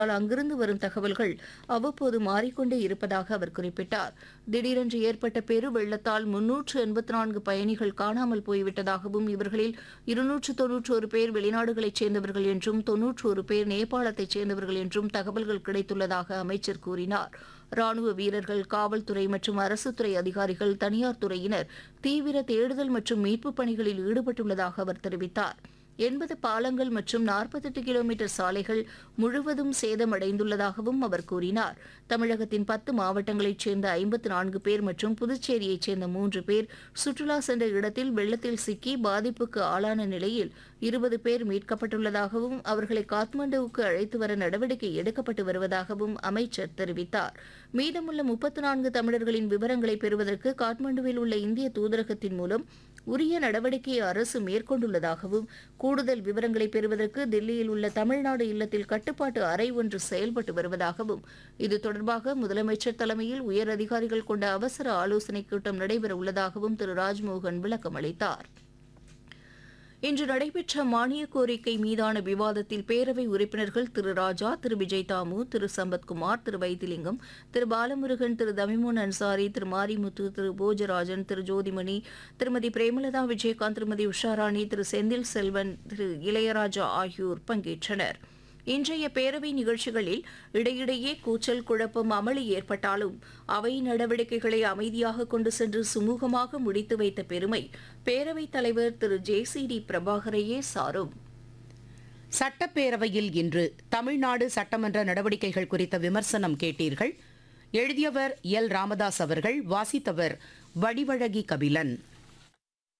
ஆனால் அங்கிருந்து வரும் தகவல்கள் அவ்வப்போது மாறிக்கொண்டே இருப்பதாக அவர் குறிப்பிட்டார் திடீரென்று ஏற்பட்ட பெரு வெள்ளத்தால் முன்னூற்று எண்பத்தி நான்கு பயணிகள் காணாமல் போய்விட்டதாகவும் இவர்களில் இருநூற்று தொன்னூற்றோரு பேர் வெளிநாடுகளைச் சேர்ந்தவர்கள் என்றும் தொன்னூற்றோரு பேர் நேபாளத்தைச் சேர்ந்தவர்கள் என்றும் தகவல்கள் கிடைத்துள்ளதாக அமைச்சர் கூறினார் ராணுவ வீரர்கள் காவல்துறை மற்றும் அரசுத் துறை அதிகாரிகள் தனியார் துறையினர் தீவிர தேடுதல் மற்றும் மீட்புப் பணிகளில் ஈடுபட்டுள்ளதாக அவர் தெரிவித்தார் எண்பது பாலங்கள் மற்றும் நாற்பத்தெட்டு கிலோமீட்டர் சாலைகள் முழுவதும் சேதமடைந்துள்ளதாகவும் அவர் கூறினார் தமிழகத்தின் பத்து மாவட்டங்களைச் சேர்ந்த ஐம்பத்து நான்கு பேர் மற்றும் புதுச்சேரியைச் சேர்ந்த மூன்று பேர் சுற்றுலா சென்ற இடத்தில் வெள்ளத்தில் சிக்கி பாதிப்புக்கு ஆளான நிலையில் இருபது பேர் மீட்கப்பட்டுள்ளதாகவும் அவர்களை காத்மண்டுவுக்கு அழைத்து வர நடவடிக்கை எடுக்கப்பட்டு வருவதாகவும் அமைச்சர் தெரிவித்தார் மீதமுள்ள முப்பத்து நான்கு தமிழர்களின் விவரங்களை பெறுவதற்கு காட்மாண்டுவில் உள்ள இந்திய தூதரகத்தின் மூலம் உரிய நடவடிக்கையை அரசு மேற்கொண்டுள்ளதாகவும் கூடுதல் விவரங்களை பெறுவதற்கு தில்லியில் உள்ள தமிழ்நாடு இல்லத்தில் கட்டுப்பாட்டு அறை ஒன்று செயல்பட்டு வருவதாகவும் இது தொடர்பாக முதலமைச்சர் தலைமையில் உயர் அதிகாரிகள் கொண்ட அவசர ஆலோசனைக் கூட்டம் நடைபெற உள்ளதாகவும் திரு ராஜ்மோகன் விளக்கம் அளித்தார் இன்று நடைபெற்ற மானிய கோரிக்கை மீதான விவாதத்தில் பேரவை உறுப்பினர்கள் திரு ராஜா திரு விஜய் தாமு திரு சம்பத்குமார் திரு வைத்திலிங்கம் திரு பாலமுருகன் திரு தமிமுன் அன்சாரி திரு மாரிமுத்து திரு போஜராஜன் திரு ஜோதிமணி திருமதி பிரேமலதா விஜயகாந்த் திருமதி உஷாராணி திரு செந்தில் செல்வன் திரு இளையராஜா ஆகியோர் பங்கேற்றனர் இன்றைய பேரவை நிகழ்ச்சிகளில் இடையிடையே கூச்சல் குழப்பம் அமளி ஏற்பட்டாலும் அவை நடவடிக்கைகளை அமைதியாக கொண்டு சென்று சுமூகமாக முடித்து வைத்த பெருமை பேரவைத் தலைவர் திரு ஜே சி டி பிரபாகரையே சாரும் சட்டப்பேரவையில் இன்று தமிழ்நாடு சட்டமன்ற நடவடிக்கைகள் குறித்த விமர்சனம் கேட்டீர்கள் எழுதியவர் எல் ராமதாஸ் அவர்கள் வாசித்தவர் வடிவழகி கபிலன்